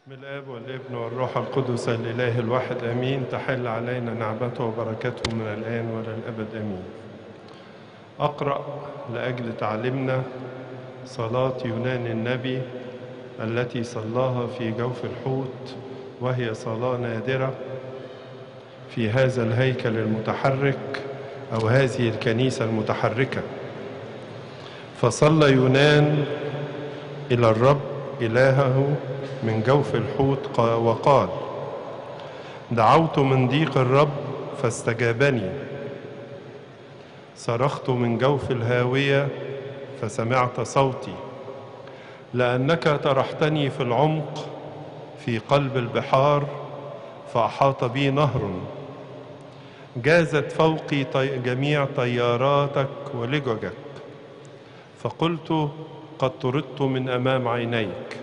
بسم الاب والابن والروح القدس الاله الواحد امين تحل علينا نعمته وبركته من الان والى الابد امين اقرا لاجل تعليمنا صلاه يونان النبي التي صلاها في جوف الحوت وهي صلاه نادره في هذا الهيكل المتحرك او هذه الكنيسه المتحركه فصلى يونان الى الرب الهه من جوف الحوت وقال دعوت من ضيق الرب فاستجابني صرخت من جوف الهاويه فسمعت صوتي لانك طرحتني في العمق في قلب البحار فاحاط بي نهر جازت فوقي طي جميع طياراتك ولججك فقلت قد طردت من امام عينيك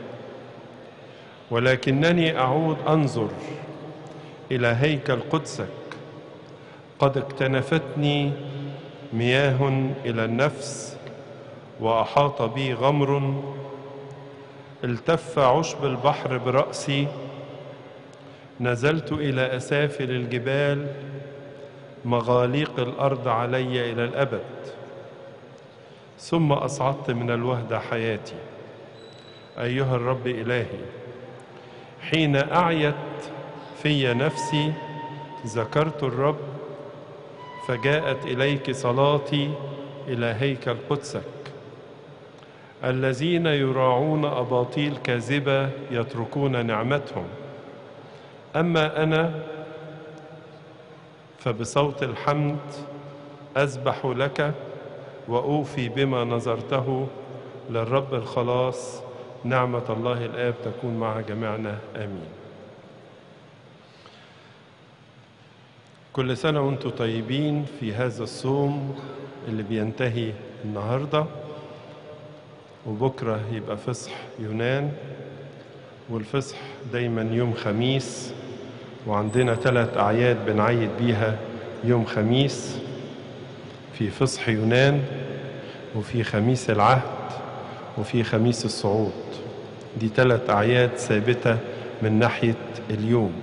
ولكنني اعود انظر الى هيكل قدسك قد اكتنفتني مياه الى النفس واحاط بي غمر التف عشب البحر براسي نزلت الى اسافل الجبال مغاليق الارض علي الى الابد ثم اصعدت من الوهده حياتي ايها الرب الهي حين اعيت في نفسي ذكرت الرب فجاءت اليك صلاتي الى هيكل قدسك الذين يراعون اباطيل كاذبه يتركون نعمتهم اما انا فبصوت الحمد اسبح لك واوفي بما نظرته للرب الخلاص نعمه الله الاب تكون مع جميعنا امين كل سنه وانتم طيبين في هذا الصوم اللي بينتهي النهارده وبكره يبقى فصح يونان والفصح دايما يوم خميس وعندنا ثلاث أعياد بنعيد بيها يوم خميس في فصح يونان وفي خميس العهد وفي خميس الصعود دي ثلاث أعياد ثابتة من ناحية اليوم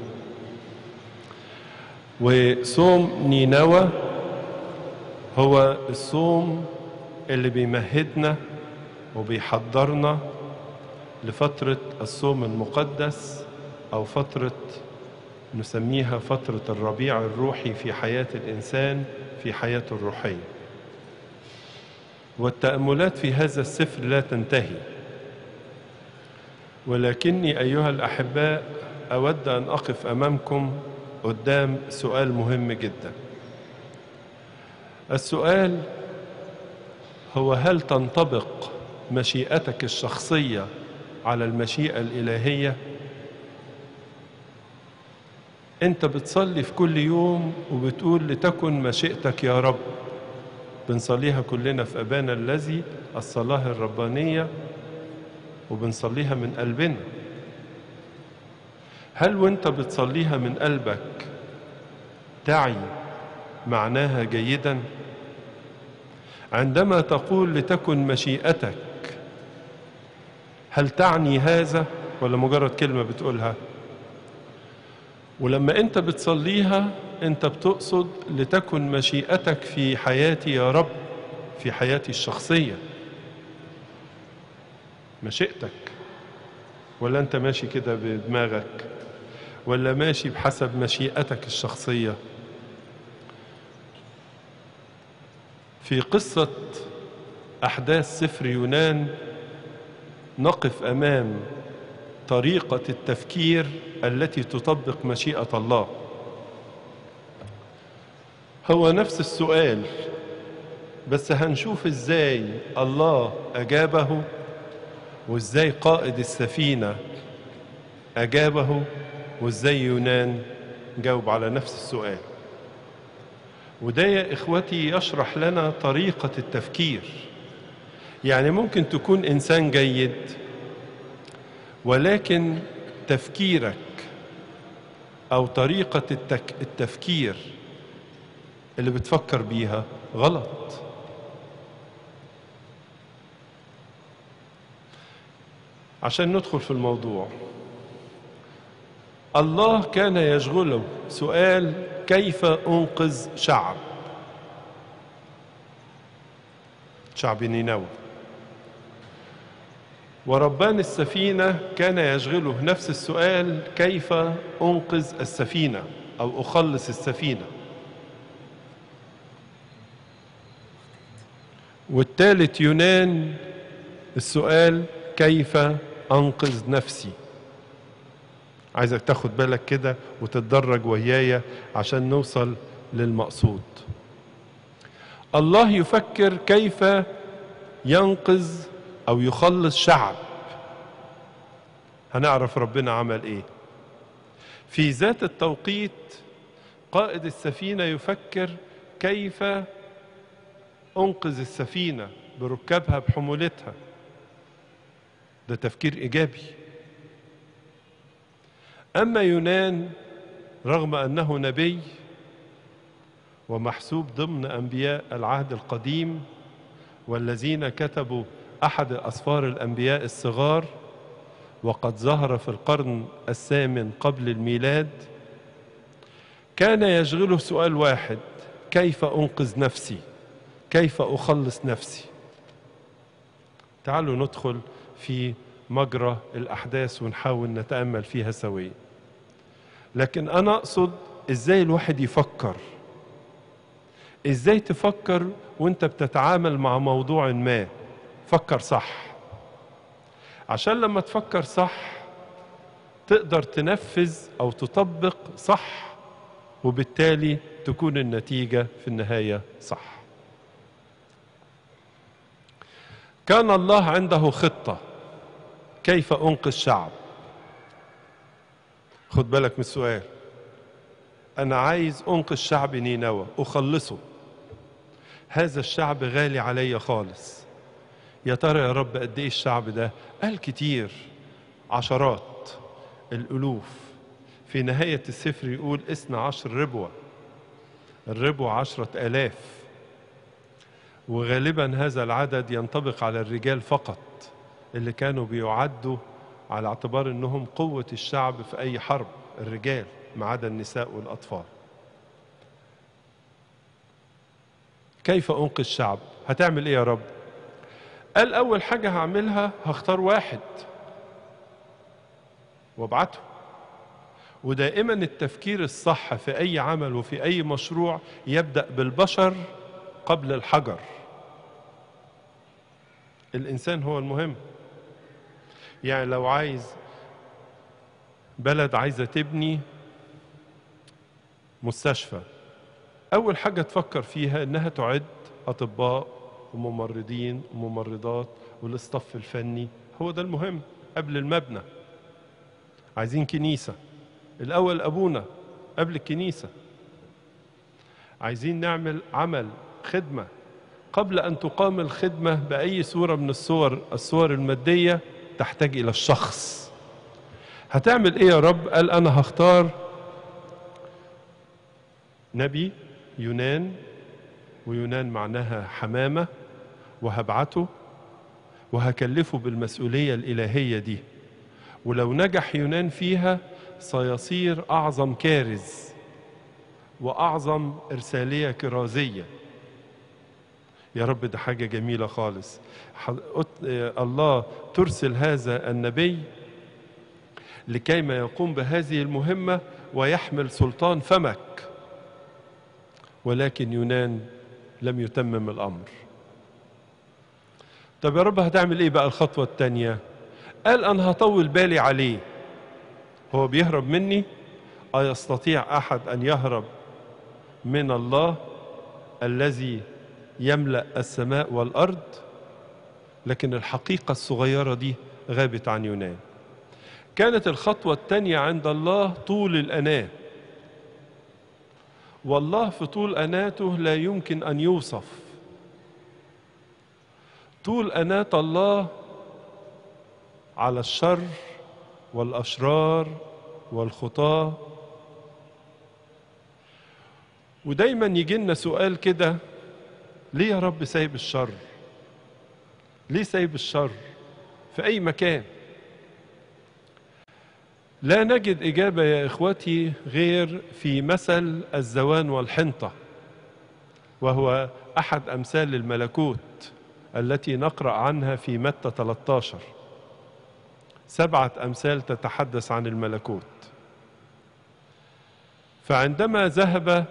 وصوم نينوى هو الصوم اللي بيمهدنا وبيحضرنا لفترة الصوم المقدس أو فترة نسميها فترة الربيع الروحي في حياة الإنسان في حياته الروحية والتأملات في هذا السفر لا تنتهي ولكني أيها الأحباء أود أن أقف أمامكم قدام سؤال مهم جدا السؤال هو هل تنطبق مشيئتك الشخصية على المشيئة الإلهية؟ انت بتصلي في كل يوم وبتقول لتكن مشيئتك يا رب بنصليها كلنا في ابانا الذي الصلاه الربانيه وبنصليها من قلبنا هل وانت بتصليها من قلبك تعي معناها جيدا عندما تقول لتكن مشيئتك هل تعني هذا ولا مجرد كلمه بتقولها ولما انت بتصليها انت بتقصد لتكن مشيئتك في حياتي يا رب في حياتي الشخصيه مشيئتك ولا انت ماشي كده بدماغك ولا ماشي بحسب مشيئتك الشخصيه في قصه احداث سفر يونان نقف امام طريقه التفكير التي تطبق مشيئه الله هو نفس السؤال بس هنشوف ازاي الله اجابه وازاي قائد السفينه اجابه وازاي يونان جاوب على نفس السؤال وده يا اخوتي يشرح لنا طريقه التفكير يعني ممكن تكون انسان جيد ولكن تفكيرك او طريقه التك التفكير اللي بتفكر بيها غلط عشان ندخل في الموضوع الله كان يشغله سؤال كيف أنقذ شعب شعب نينوى وربان السفينة كان يشغله نفس السؤال كيف أنقذ السفينة أو أخلص السفينة والثالث يونان السؤال كيف أنقذ نفسي عايزك تاخد بالك كده وتتدرج ويايا عشان نوصل للمقصود الله يفكر كيف ينقذ او يخلص شعب هنعرف ربنا عمل ايه في ذات التوقيت قائد السفينه يفكر كيف انقذ السفينه بركابها بحمولتها ده تفكير ايجابي اما يونان رغم انه نبي ومحسوب ضمن انبياء العهد القديم والذين كتبوا احد اسفار الانبياء الصغار وقد ظهر في القرن الثامن قبل الميلاد كان يشغله سؤال واحد كيف انقذ نفسي كيف اخلص نفسي تعالوا ندخل في مجرى الاحداث ونحاول نتامل فيها سويا لكن انا اقصد ازاي الواحد يفكر ازاي تفكر وانت بتتعامل مع موضوع ما فكر صح عشان لما تفكر صح تقدر تنفذ او تطبق صح وبالتالي تكون النتيجه في النهايه صح كان الله عنده خطه كيف انقذ شعب خد بالك من السؤال انا عايز انقذ شعب نينوى اخلصه هذا الشعب غالي عليا خالص يا ترى يا رب قد ايه الشعب ده قال كتير عشرات الالوف في نهاية السفر يقول اثنى عشر ربوة الربوة عشرة آلاف وغالبا هذا العدد ينطبق على الرجال فقط اللي كانوا بيعدوا على اعتبار انهم قوة الشعب في اي حرب الرجال ما عدا النساء والاطفال كيف انقذ شعب هتعمل ايه يا رب قال اول حاجة هعملها هختار واحد وابعته ودائما التفكير الصح في اي عمل وفي اي مشروع يبدأ بالبشر قبل الحجر الانسان هو المهم يعني لو عايز بلد عايزة تبني مستشفى أول حاجة تفكر فيها إنها تعد أطباء وممرضين وممرضات والاصطف الفني هو ده المهم قبل المبنى عايزين كنيسة الأول أبونا قبل الكنيسة عايزين نعمل عمل خدمة قبل أن تقام الخدمة بأي صورة من الصور الصور المادية تحتاج إلى الشخص هتعمل إيه يا رب قال أنا هختار نبي يونان ويونان معناها حمامة وهبعته وهكلفه بالمسؤولية الإلهية دي ولو نجح يونان فيها سيصير أعظم كارز وأعظم إرسالية كرازية يا رب ده حاجة جميلة خالص الله ترسل هذا النبي لكيما يقوم بهذه المهمة ويحمل سلطان فمك ولكن يونان لم يتمم الأمر طب يا رب هتعمل ايه بقى الخطوة التانية قال أنا هطول بالي عليه هو بيهرب مني أيستطيع أحد أن يهرب من الله الذي يملأ السماء والأرض لكن الحقيقة الصغيرة دي غابت عن يونان كانت الخطوة الثانية عند الله طول الأناة والله في طول أناته لا يمكن أن يوصف طول أناة الله على الشر والأشرار والخطاة ودايما يجي لنا سؤال كده ليه يا رب سايب الشر ليه سايب الشر في اي مكان لا نجد إجابة يا إخوتي غير في مثل الزوان والحنطة وهو أحد أمثال الملكوت التي نقرأ عنها في متى 13 سبعة أمثال تتحدث عن الملكوت فعندما ذهب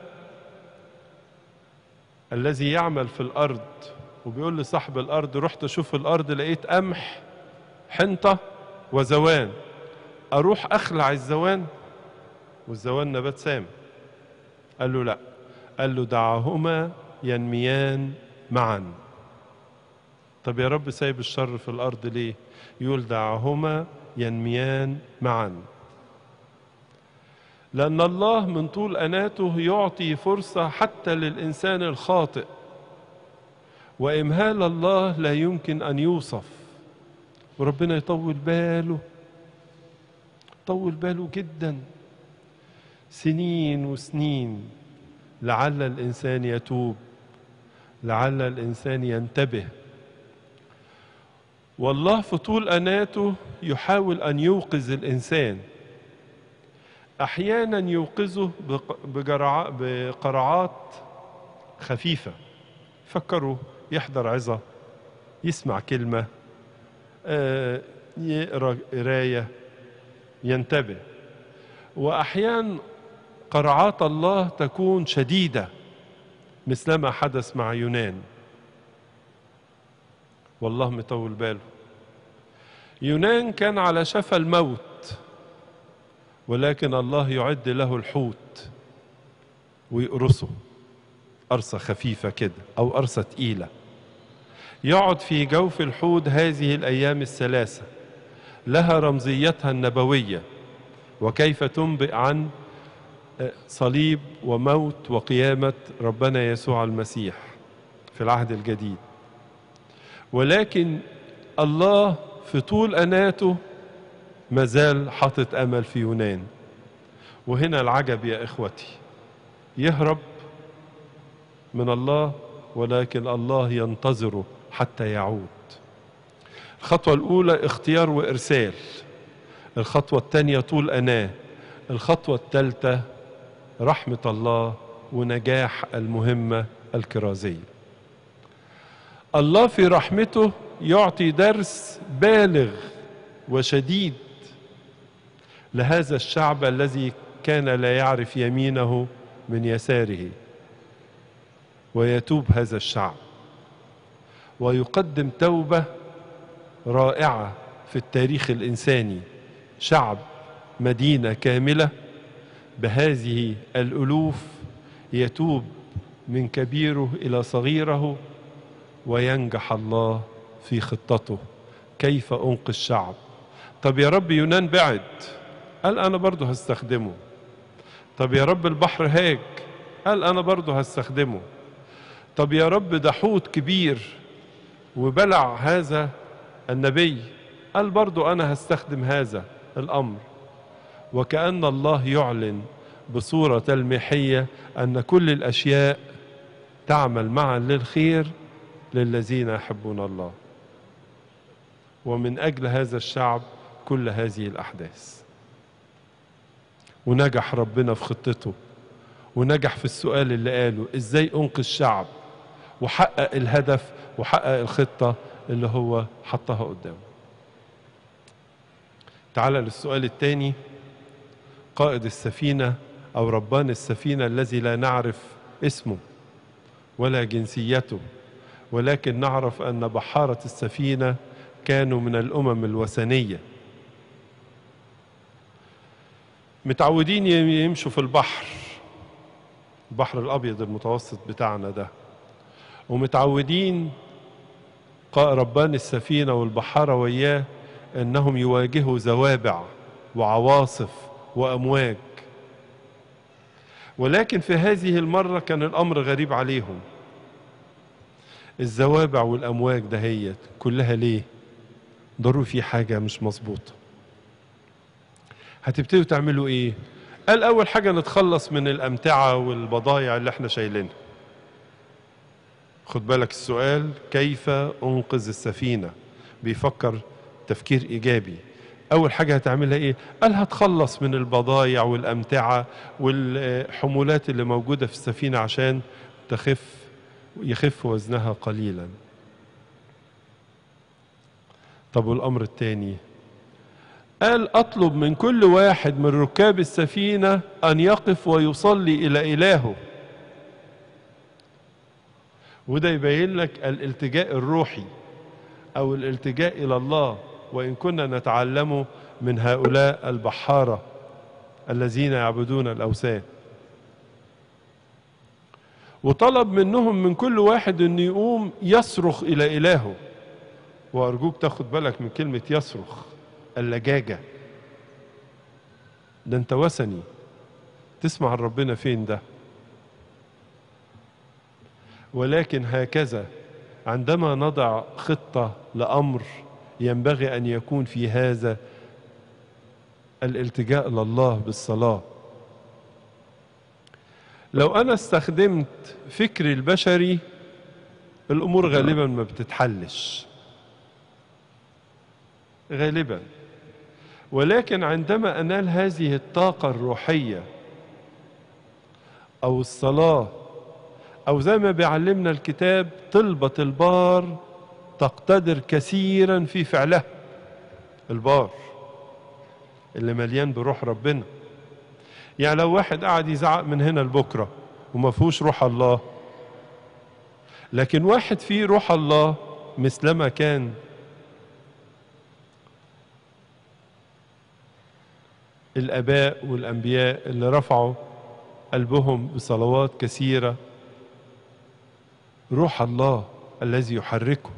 الذي يعمل في الأرض وبيقول لصاحب الأرض رحت أشوف الأرض لقيت قمح حنطة وزوان أروح أخلع الزوان والزوان نبات سام قال له لا قال له دعهما ينميان معا طب يا رب سايب الشر في الأرض ليه يقول دعهما ينميان معا لأن الله من طول أناته يعطي فرصة حتى للإنسان الخاطئ وإمهال الله لا يمكن أن يوصف وربنا يطول باله طول باله جدا سنين وسنين لعل الإنسان يتوب لعل الإنسان ينتبه والله في طول أناته يحاول أن يوقظ الإنسان أحيانا يوقظه بجرع... بقرعات خفيفة فكروا يحضر عظة يسمع كلمة آه، يقرأ قراية ينتبه وأحيانا قرعات الله تكون شديدة مثلما حدث مع يونان والله مطول باله يونان كان على شفا الموت ولكن الله يعد له الحوت ويقرصه قرصة خفيفة كده أو قرصة تقيلة يقعد في جوف الحوت هذه الأيام الثلاثة لها رمزيتها النبوية وكيف تنبئ عن صليب وموت وقيامة ربنا يسوع المسيح في العهد الجديد ولكن الله في طول أناته مازال حاطط أمل في يونان وهنا العجب يا إخوتي يهرب من الله ولكن الله ينتظره حتى يعود الخطوة الأولى اختيار وإرسال الخطوة الثانية طول أناه الخطوة الثالثة رحمة الله ونجاح المهمة الكرازية الله في رحمته يعطي درس بالغ وشديد لهذا الشعب الذي كان لا يعرف يمينه من يساره ويتوب هذا الشعب ويقدم توبه رائعه في التاريخ الانساني شعب مدينه كامله بهذه الالوف يتوب من كبيره الى صغيره وينجح الله في خطته كيف انقذ الشعب طب يا رب يونان بعد قال انا برضه هستخدمه طب يا رب البحر هاج قال انا برضه هستخدمه طب يا رب ده حوت كبير وبلع هذا النبي قال برضه انا هستخدم هذا الامر وكأن الله يعلن بصورة تلميحية أن كل الأشياء تعمل معا للخير للذين يحبون الله ومن أجل هذا الشعب كل هذه الأحداث ونجح ربنا في خطته ونجح في السؤال اللي قاله إزاي أنقذ الشعب وحقق الهدف وحقق الخطة اللي هو حطها قدامه تعال للسؤال الثاني قائد السفينة أو ربان السفينة الذي لا نعرف اسمه ولا جنسيته ولكن نعرف أن بحارة السفينة كانوا من الأمم الوثنية متعودين يمشوا في البحر البحر الأبيض المتوسط بتاعنا ده ومتعودين ربان السفينة والبحارة وياه أنهم يواجهوا زوابع وعواصف وأمواج ولكن في هذه المرة كان الأمر غريب عليهم الزوابع والأمواج دهيت كلها ليه ضروري في حاجة مش مظبوطة هتبتدوا تعملوا ايه قال أول حاجة نتخلص من الأمتعة والبضايع اللي احنا شايلينها خد بالك السؤال كيف أنقذ السفينة بيفكر تفكير إيجابي أول حاجة هتعملها إيه؟ قال هتخلص من البضايع والأمتعة والحمولات اللي موجودة في السفينة عشان تخف يخف وزنها قليلا طب والأمر الثاني قال أطلب من كل واحد من ركاب السفينة أن يقف ويصلي إلى إلهه وده يبين لك الالتجاء الروحي أو الالتجاء إلى الله وإن كنا نتعلمه من هؤلاء البحارة الذين يعبدون الأوثان وطلب منهم من كل واحد أن يقوم يصرخ إلى إلهه وأرجوك تاخد بالك من كلمة يصرخ اللجاجة ده أنت وثني تسمع ربنا فين ده ولكن هكذا عندما نضع خطة لأمر ينبغي أن يكون في هذا الالتجاء لله بالصلاة لو أنا استخدمت فكري البشري الأمور غالبا ما بتتحلش غالبا ولكن عندما أنال هذه الطاقة الروحية أو الصلاة أو زي ما بيعلمنا الكتاب طلبة البار تقتدر كثيرا في فعلها البار اللي مليان بروح ربنا يعني لو واحد قاعد يزعق من هنا لبكره وما فيهوش روح الله لكن واحد فيه روح الله مثلما كان الاباء والانبياء اللي رفعوا قلبهم بصلوات كثيره روح الله الذي يحركه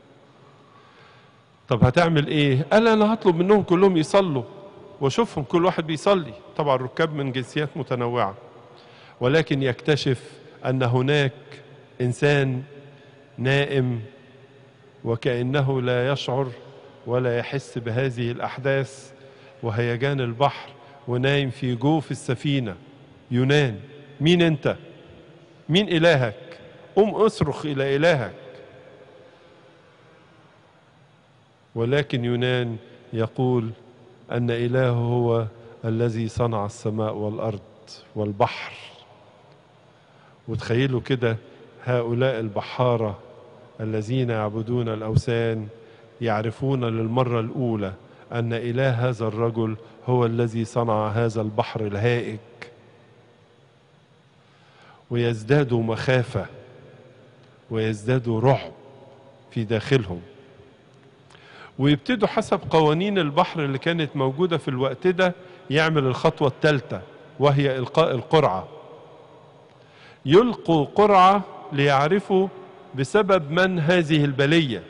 طب هتعمل ايه قال انا هطلب منهم كلهم يصلوا واشوفهم كل واحد بيصلي طبعا ركاب من جنسيات متنوعه ولكن يكتشف ان هناك انسان نائم وكانه لا يشعر ولا يحس بهذه الاحداث وهيجان البحر ونايم في جوف السفينه يونان مين انت مين الهك قم اصرخ الى الهك ولكن يونان يقول ان الهه هو الذي صنع السماء والارض والبحر وتخيلوا كده هؤلاء البحاره الذين يعبدون الاوثان يعرفون للمره الاولى ان اله هذا الرجل هو الذي صنع هذا البحر الهائج ويزدادوا مخافه ويزدادوا رعب في داخلهم ويبتدوا حسب قوانين البحر اللي كانت موجودة في الوقت ده يعمل الخطوة الثالثة وهي إلقاء القرعة يلقوا قرعة ليعرفوا بسبب من هذه البلية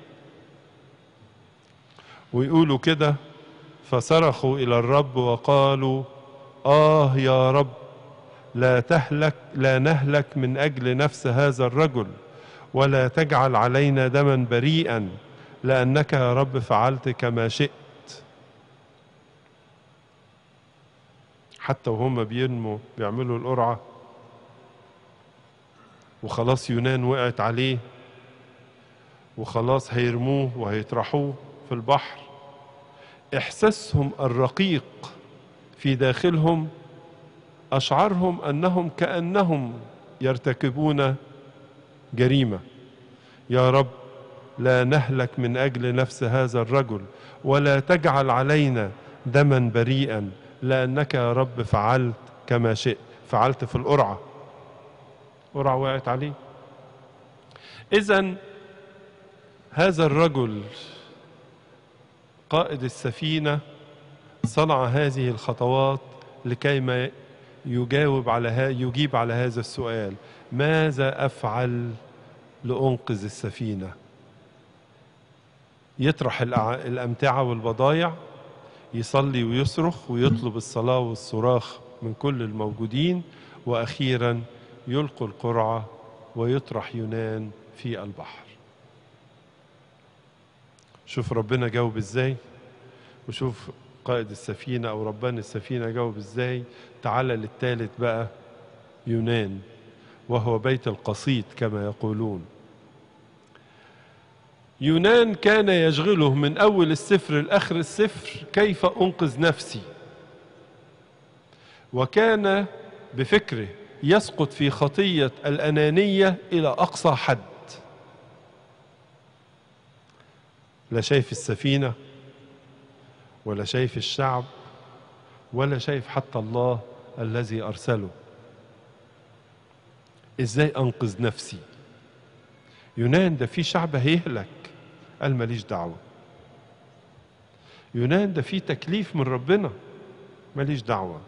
ويقولوا كده فصرخوا إلى الرب وقالوا آه يا رب لا تهلك لا نهلك من أجل نفس هذا الرجل ولا تجعل علينا دما بريئا لأنك يا رب فعلت كما شئت حتى وهم بينموا بيعملوا القرعة وخلاص يونان وقعت عليه وخلاص هيرموه وهيطرحوه في البحر إحساسهم الرقيق في داخلهم أشعرهم أنهم كأنهم يرتكبون جريمة يا رب لا نهلك من أجل نفس هذا الرجل ولا تجعل علينا دما بريئا لأنك يا رب فعلت كما شئت فعلت في القرعة قرعة وقعت عليه إذا هذا الرجل قائد السفينة صنع هذه الخطوات لكي ما يجاوب على ها يجيب على هذا السؤال ماذا أفعل لأنقذ السفينة يطرح الأمتعة والبضايع يصلي ويصرخ ويطلب الصلاة والصراخ من كل الموجودين وأخيرا يلقوا القرعة ويطرح يونان في البحر شوف ربنا جاوب ازاي وشوف قائد السفينة أو ربان السفينة جاوب ازاي تعال للثالث بقى يونان وهو بيت القصيد كما يقولون يونان كان يشغله من أول السفر لآخر السفر كيف أنقذ نفسي وكان بفكره يسقط في خطية الأنانية إلى أقصى حد لا شايف السفينة ولا شايف الشعب ولا شايف حتى الله الذي أرسله إزاي أنقذ نفسي يونان ده في شعب هيهلك قال ماليش دعوة يونان ده في تكليف من ربنا ماليش دعوة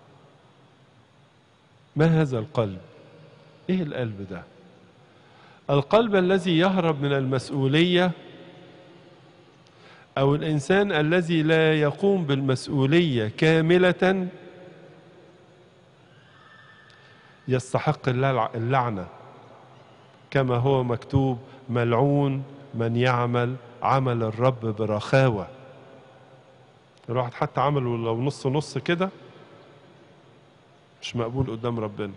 ما هذا القلب ايه القلب ده القلب الذي يهرب من المسؤولية او الانسان الذي لا يقوم بالمسؤولية كاملة يستحق اللعنة كما هو مكتوب ملعون من يعمل عمل الرب برخاوة الواحد حتى عمله لو نص نص كده مش مقبول قدام ربنا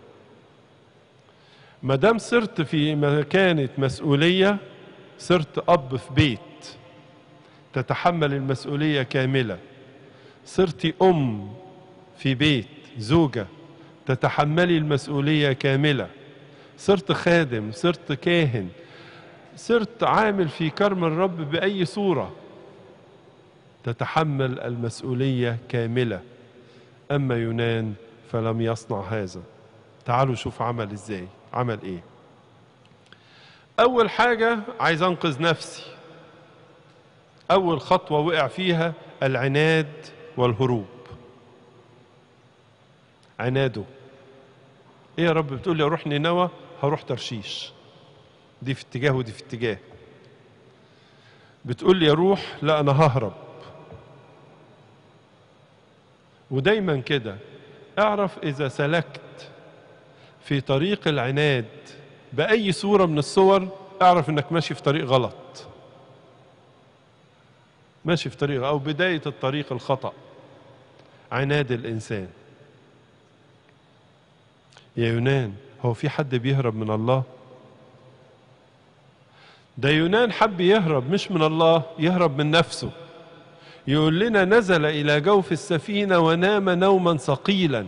ما دام صرت في مكانة مسؤولية صرت أب في بيت تتحمل المسؤولية كاملة صرت أم في بيت زوجة تتحملي المسؤولية كاملة صرت خادم صرت كاهن صرت عامل في كرم الرب بأي صورة تتحمل المسؤولية كاملة أما يونان فلم يصنع هذا تعالوا شوف عمل ازاي عمل ايه اول حاجة عايز انقذ نفسي اول خطوة وقع فيها العناد والهروب عناده ايه يا رب بتقول لي اروح نينوى هروح ترشيش دي في اتجاه ودي في اتجاه بتقول لي اروح لا انا ههرب ودايما كده اعرف اذا سلكت في طريق العناد باي صوره من الصور اعرف انك ماشي في طريق غلط ماشي في طريق او بدايه الطريق الخطا عناد الانسان يا يونان هو في حد بيهرب من الله ده يونان حب يهرب مش من الله يهرب من نفسه يقول لنا نزل إلى جوف السفينة ونام نوما ثقيلا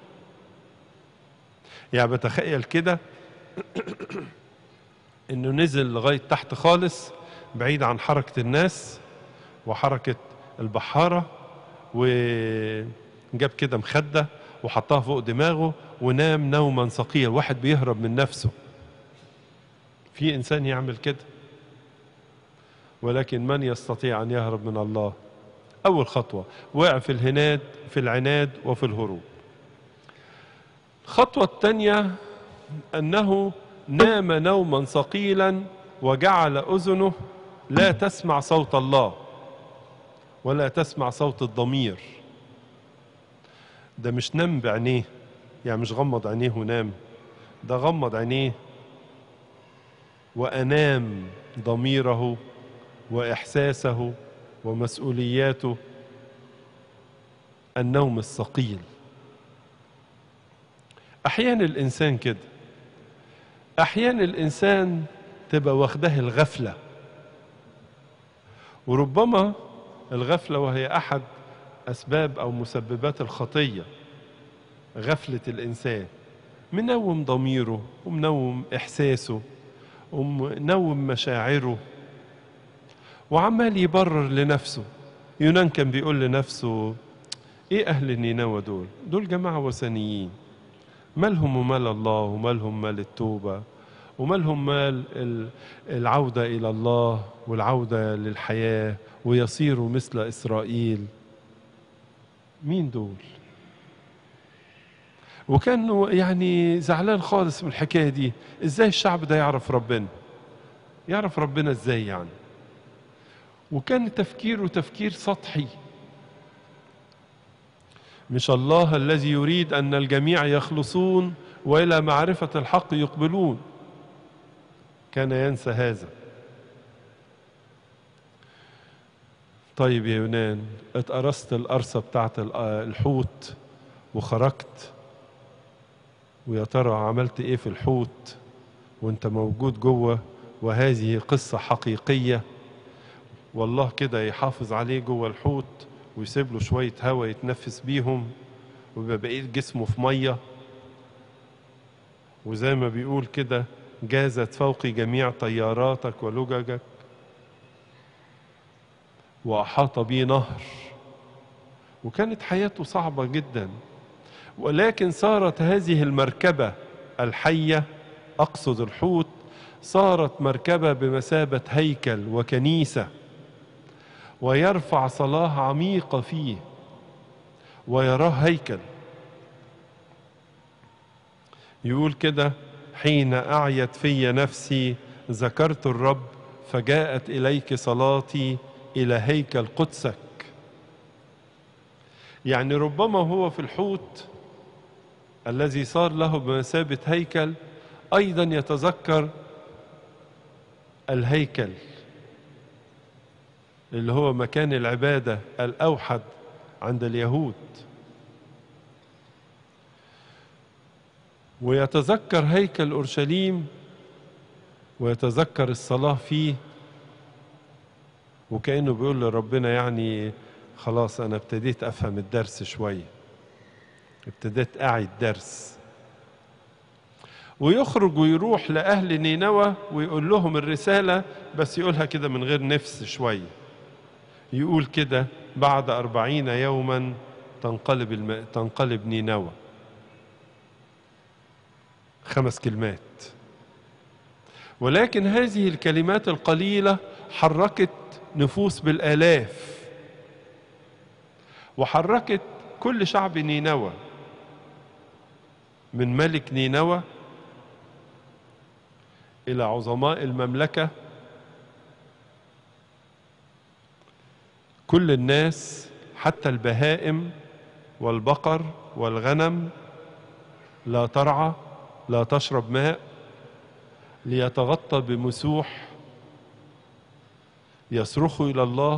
يعني بتخيل كده انه نزل لغاية تحت خالص بعيد عن حركة الناس وحركة البحارة وجاب كده مخدة وحطها فوق دماغه ونام نوما ثقيلا واحد بيهرب من نفسه في انسان يعمل كده ولكن من يستطيع ان يهرب من الله أول خطوة وقع في الهناد في العناد وفي الهروب الخطوة الثانية أنه نام نوما ثقيلا وجعل أذنه لا تسمع صوت الله ولا تسمع صوت الضمير ده مش نام بعينيه يعني مش غمض عينيه ونام ده غمض عينيه وأنام ضميره وإحساسه ومسؤولياته النوم الثقيل احيانا الانسان كده احيانا الانسان تبقى واخده الغفله وربما الغفله وهي احد اسباب او مسببات الخطيه غفله الانسان منوم ضميره ومنوم احساسه ومنوم مشاعره وعمال يبرر لنفسه يونان كان بيقول لنفسه ايه اهل نينوى دول دول جماعه وثنيين مالهم ومال الله ومالهم مال التوبه ومالهم مال العوده الى الله والعوده للحياه ويصيروا مثل اسرائيل مين دول وكان يعني زعلان خالص من الحكايه دي ازاي الشعب ده يعرف ربنا يعرف ربنا ازاي يعني وكان تفكيره تفكير سطحي مش الله الذي يريد ان الجميع يخلصون والى معرفه الحق يقبلون كان ينسى هذا طيب يا يونان اتقرصت القرصه بتاعت الحوت وخرجت ويا ترى عملت ايه في الحوت وانت موجود جوه وهذه قصه حقيقيه والله كده يحافظ عليه جوه الحوت ويسيب له شوية هواء يتنفس بيهم ويبقى بقية جسمه في مية وزي ما بيقول كده جازت فوقي جميع طياراتك ولججك وأحاط بي نهر وكانت حياته صعبة جدا ولكن صارت هذه المركبة الحية أقصد الحوت صارت مركبة بمثابة هيكل وكنيسة ويرفع صلاة عميقة فيه ويراه هيكل يقول كده حين أعيت في نفسي ذكرت الرب فجاءت إليك صلاتي إلى هيكل قدسك يعني ربما هو في الحوت الذي صار له بمثابة هيكل أيضا يتذكر الهيكل اللي هو مكان العبادة الأوحد عند اليهود ويتذكر هيكل أورشليم ويتذكر الصلاة فيه وكأنه بيقول لربنا يعني خلاص أنا ابتديت أفهم الدرس شوية ابتديت أعي الدرس ويخرج ويروح لأهل نينوى ويقول لهم الرسالة بس يقولها كده من غير نفس شوية يقول كده بعد أربعين يوما تنقلب, الم... تنقلب نينوى خمس كلمات ولكن هذه الكلمات القليلة حركت نفوس بالآلاف وحركت كل شعب نينوى من ملك نينوى إلى عظماء المملكة كل الناس حتى البهائم والبقر والغنم لا ترعى لا تشرب ماء ليتغطى بمسوح يصرخوا إلى الله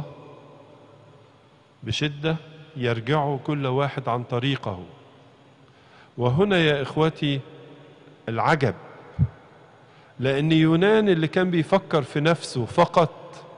بشدة يرجعوا كل واحد عن طريقه وهنا يا إخوتي العجب لأن يونان اللي كان بيفكر في نفسه فقط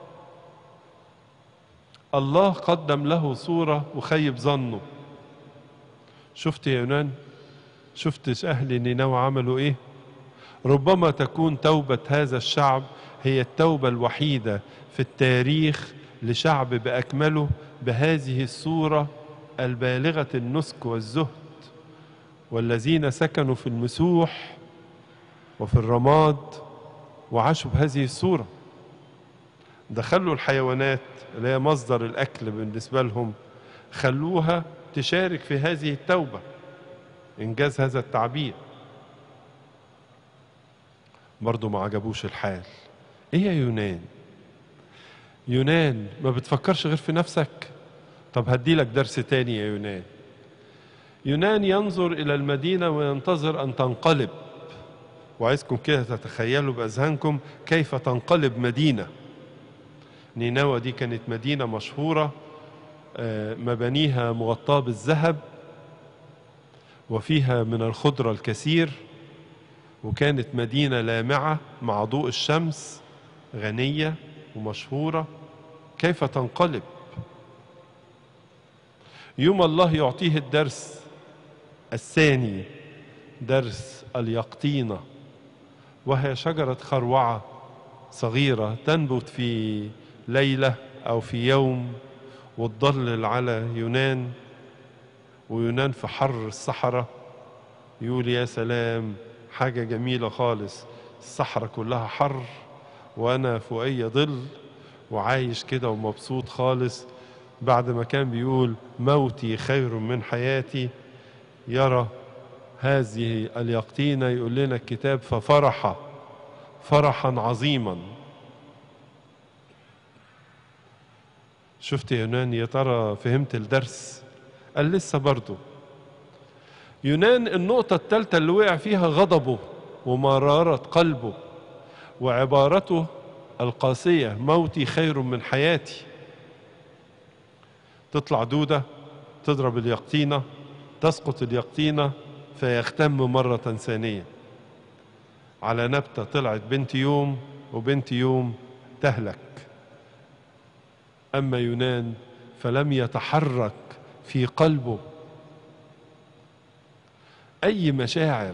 الله قدم له صورة وخيب ظنه شفت يا يونان شفت أهل نينوى عملوا إيه ربما تكون توبة هذا الشعب هي التوبة الوحيدة في التاريخ لشعب بأكمله بهذه الصورة البالغة النسك والزهد والذين سكنوا في المسوح وفي الرماد وعاشوا بهذه الصورة دخلوا الحيوانات اللي هي مصدر الأكل بالنسبة لهم خلوها تشارك في هذه التوبة إنجاز هذا التعبير برضو ما عجبوش الحال إيه يا يونان يونان ما بتفكرش غير في نفسك طب هديلك درس تاني يا يونان يونان ينظر إلى المدينة وينتظر أن تنقلب وعايزكم كده تتخيلوا بأذهانكم كيف تنقلب مدينة نينوى دي كانت مدينة مشهورة مبانيها مغطاة بالذهب وفيها من الخضرة الكثير وكانت مدينة لامعة مع ضوء الشمس غنية ومشهورة كيف تنقلب يوم الله يعطيه الدرس الثاني درس اليقطينة وهي شجرة خروعة صغيرة تنبت في ليلة أو في يوم وتضلل على يونان ويونان في حر الصحراء يقول يا سلام حاجة جميلة خالص الصحراء كلها حر وأنا فوقية ظل وعايش كده ومبسوط خالص بعد ما كان بيقول موتي خير من حياتي يرى هذه اليقطينة يقول لنا الكتاب ففرح فرحا عظيما شفت يا يونان يا ترى فهمت الدرس قال لسه برضه يونان النقطة الثالثة اللي وقع فيها غضبه ومرارة قلبه وعبارته القاسية موتي خير من حياتي تطلع دودة تضرب اليقطينة تسقط اليقطينة فيختم مرة ثانية على نبتة طلعت بنت يوم وبنت يوم تهلك أما يونان فلم يتحرك في قلبه أي مشاعر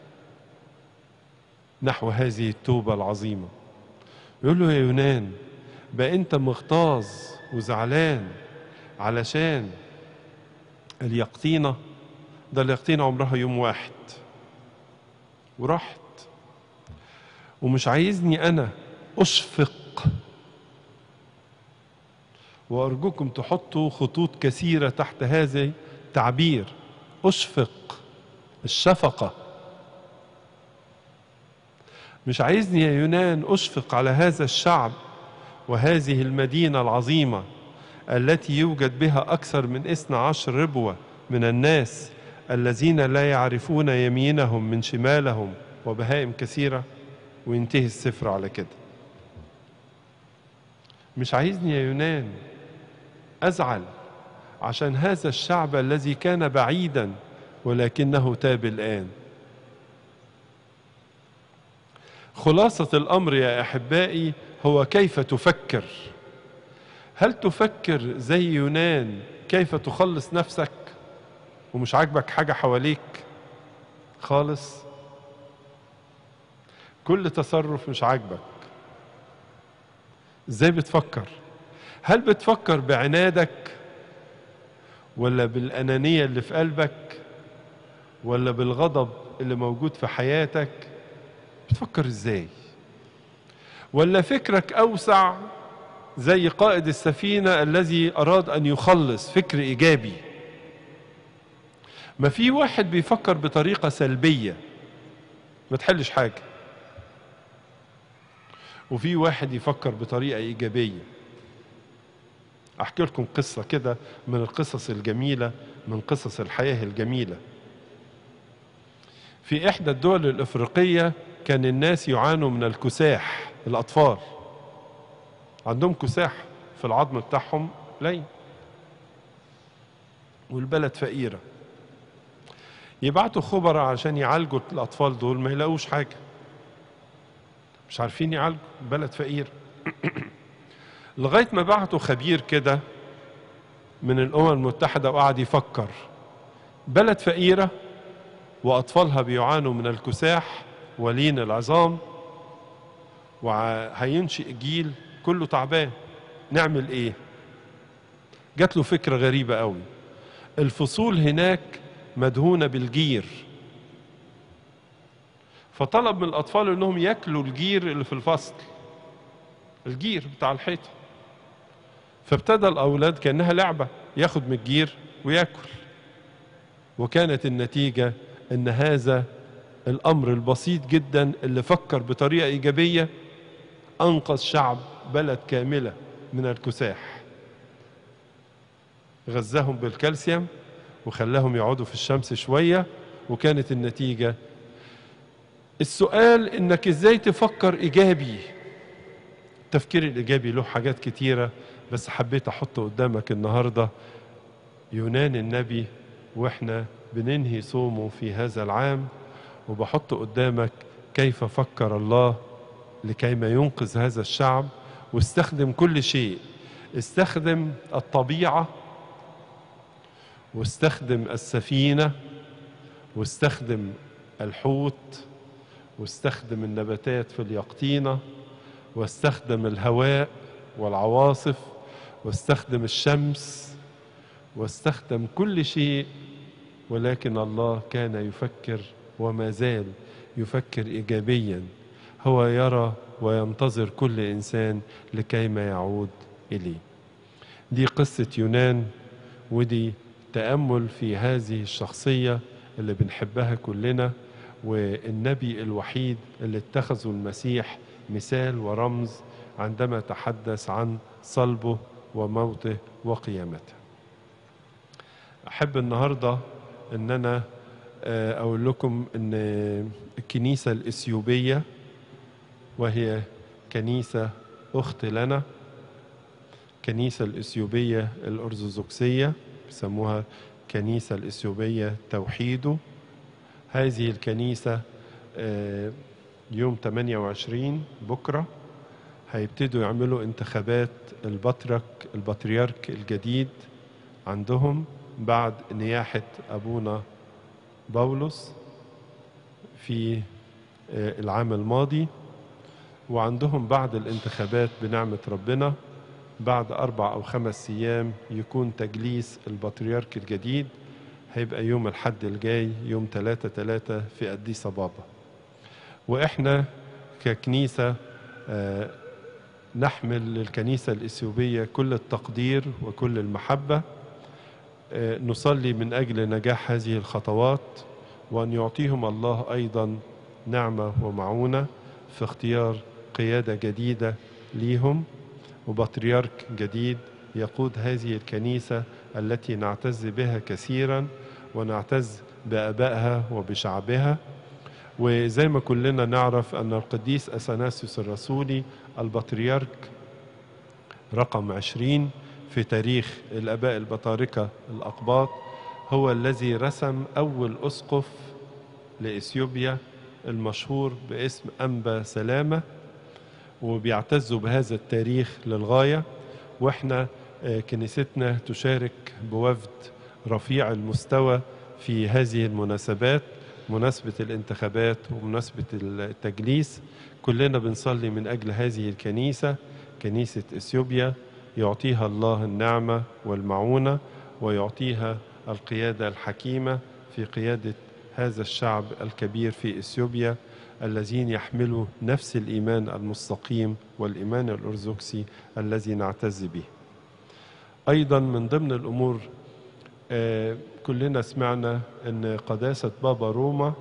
نحو هذه التوبة العظيمة يقول له يا يونان بقى أنت مغتاظ وزعلان علشان اليقطينة ده اليقطينة عمرها يوم واحد ورحت ومش عايزني أنا أشفق وأرجوكم تحطوا خطوط كثيرة تحت هذا التعبير أشفق الشفقة مش عايزني يا يونان أشفق على هذا الشعب وهذه المدينة العظيمة التي يوجد بها أكثر من إثنى عشر ربوة من الناس الذين لا يعرفون يمينهم من شمالهم وبهائم كثيرة وينتهي السفر على كده مش عايزني يا يونان أزعل عشان هذا الشعب الذي كان بعيدا ولكنه تاب الآن خلاصة الأمر يا أحبائي هو كيف تفكر هل تفكر زي يونان كيف تخلص نفسك ومش عاجبك حاجة حواليك خالص كل تصرف مش عاجبك ازاي بتفكر هل بتفكر بعنادك ولا بالأنانية اللي في قلبك ولا بالغضب اللي موجود في حياتك بتفكر ازاي ولا فكرك أوسع زي قائد السفينة الذي أراد أن يخلص فكر إيجابي ما في واحد بيفكر بطريقة سلبية ما تحلش حاجة وفي واحد يفكر بطريقة إيجابية أحكي لكم قصة كده من القصص الجميلة من قصص الحياة الجميلة في إحدى الدول الإفريقية كان الناس يعانوا من الكساح الأطفال عندهم كساح في العظم بتاعهم لين والبلد فقيرة يبعتوا خبراء عشان يعالجوا الأطفال دول ما يلاقوش حاجة مش عارفين يعالجوا بلد فقير لغاية ما بعتوا خبير كده من الأمم المتحدة وقعد يفكر بلد فقيرة وأطفالها بيعانوا من الكساح ولين العظام وهينشئ جيل كله تعبان نعمل ايه جات له فكرة غريبة قوي الفصول هناك مدهونة بالجير فطلب من الأطفال أنهم ياكلوا الجير اللي في الفصل الجير بتاع الحيطة فابتدى الأولاد كأنها لعبة ياخد من الجير وياكل وكانت النتيجة أن هذا الأمر البسيط جدا اللي فكر بطريقة إيجابية أنقذ شعب بلد كاملة من الكساح غذاهم بالكالسيوم وخلاهم يقعدوا في الشمس شوية وكانت النتيجة السؤال انك ازاي تفكر ايجابي التفكير الايجابي له حاجات كتيرة بس حبيت احط قدامك النهاردة يونان النبي واحنا بننهي صومه في هذا العام وبحط قدامك كيف فكر الله لكيما ينقذ هذا الشعب واستخدم كل شيء استخدم الطبيعة واستخدم السفينة واستخدم الحوت واستخدم النباتات في اليقطينة واستخدم الهواء والعواصف واستخدم الشمس واستخدم كل شيء ولكن الله كان يفكر وما زال يفكر إيجابيا هو يرى وينتظر كل إنسان لكيما يعود إليه دي قصة يونان ودي تأمل في هذه الشخصية اللي بنحبها كلنا والنبي الوحيد اللي اتخذه المسيح مثال ورمز عندما تحدث عن صلبه وموته وقيامته أحب النهاردة أن أنا أقول لكم أن الكنيسة الإثيوبية وهي كنيسة أخت لنا كنيسة الإثيوبية الأرثوذكسية بيسموها كنيسة الإثيوبية توحيده هذه الكنيسة يوم 28 بكرة هيبتدوا يعملوا انتخابات البطرك البطريرك الجديد عندهم بعد نياحة أبونا بولس في العام الماضي وعندهم بعد الانتخابات بنعمة ربنا بعد أربع أو خمس أيام يكون تجليس البطريرك الجديد هيبقى يوم الحد الجاي يوم 3 3 في أديس أبابا وإحنا ككنيسة نحمل للكنيسة الإثيوبية كل التقدير وكل المحبة نصلي من أجل نجاح هذه الخطوات وأن يعطيهم الله أيضا نعمة ومعونة في اختيار قيادة جديدة ليهم وبطريرك جديد يقود هذه الكنيسة التي نعتز بها كثيرا ونعتز بآبائها وبشعبها وزي ما كلنا نعرف أن القديس أثناسيوس الرسولي البطريرك رقم عشرين في تاريخ الآباء البطاركة الأقباط هو الذي رسم أول أسقف لإثيوبيا المشهور باسم أنبا سلامة وبيعتزوا بهذا التاريخ للغاية وإحنا كنيستنا تشارك بوفد رفيع المستوى في هذه المناسبات مناسبة الانتخابات ومناسبة التجليس كلنا بنصلي من أجل هذه الكنيسة كنيسة إثيوبيا يعطيها الله النعمة والمعونة ويعطيها القيادة الحكيمة في قيادة هذا الشعب الكبير في إثيوبيا الذين يحملوا نفس الإيمان المستقيم والإيمان الأرثوذكسي الذي نعتز به أيضا من ضمن الأمور آه كلنا سمعنا أن قداسة بابا روما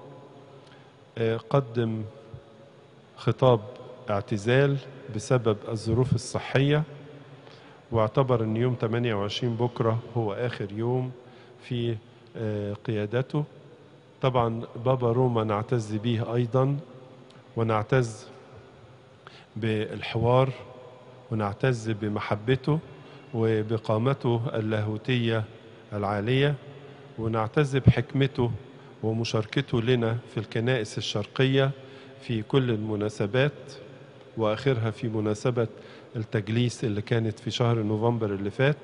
آه قدم خطاب اعتزال بسبب الظروف الصحية واعتبر أن يوم 28 بكرة هو آخر يوم في آه قيادته طبعا بابا روما نعتز به أيضا ونعتز بالحوار ونعتز بمحبته وبقامته اللاهوتية العالية ونعتز بحكمته ومشاركته لنا في الكنائس الشرقية في كل المناسبات وآخرها في مناسبة التجليس اللي كانت في شهر نوفمبر اللي فات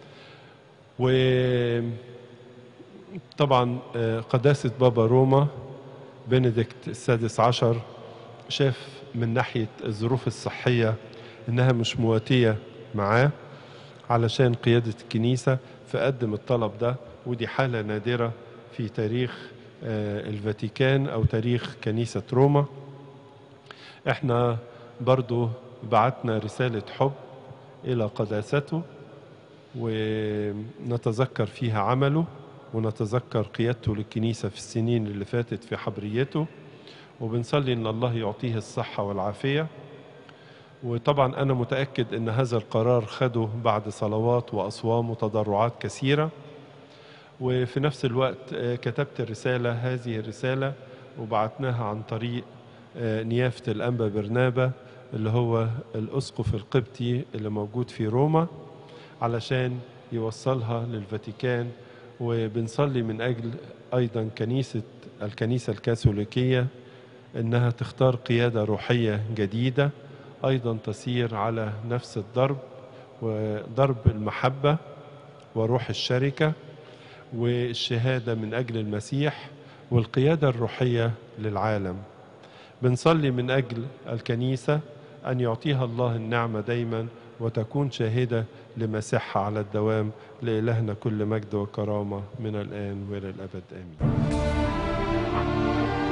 وطبعا قداسة بابا روما بنديكت السادس عشر شاف من ناحية الظروف الصحية إنها مش مواتية معاه علشان قيادة الكنيسة فقدم الطلب ده ودي حالة نادرة في تاريخ الفاتيكان أو تاريخ كنيسة روما احنا برضو بعتنا رسالة حب إلى قداسته ونتذكر فيها عمله ونتذكر قيادته للكنيسة في السنين اللي فاتت في حبريته وبنصلي إن الله يعطيه الصحة والعافية وطبعا أنا متأكد أن هذا القرار خده بعد صلوات وأصوام وتضرعات كثيرة وفي نفس الوقت كتبت الرسالة هذه الرسالة وبعتناها عن طريق نيافة الأنبا برنابة اللي هو الأسقف القبطي اللي موجود في روما علشان يوصلها للفاتيكان وبنصلي من أجل أيضا كنيسة الكنيسة الكاثوليكية إنها تختار قيادة روحية جديدة أيضا تسير على نفس الضرب وضرب المحبة وروح الشركة والشهادة من أجل المسيح والقيادة الروحية للعالم بنصلي من أجل الكنيسة أن يعطيها الله النعمة دايما وتكون شاهدة لمسيحها على الدوام لإلهنا كل مجد وكرامة من الآن وإلى الأبد آمين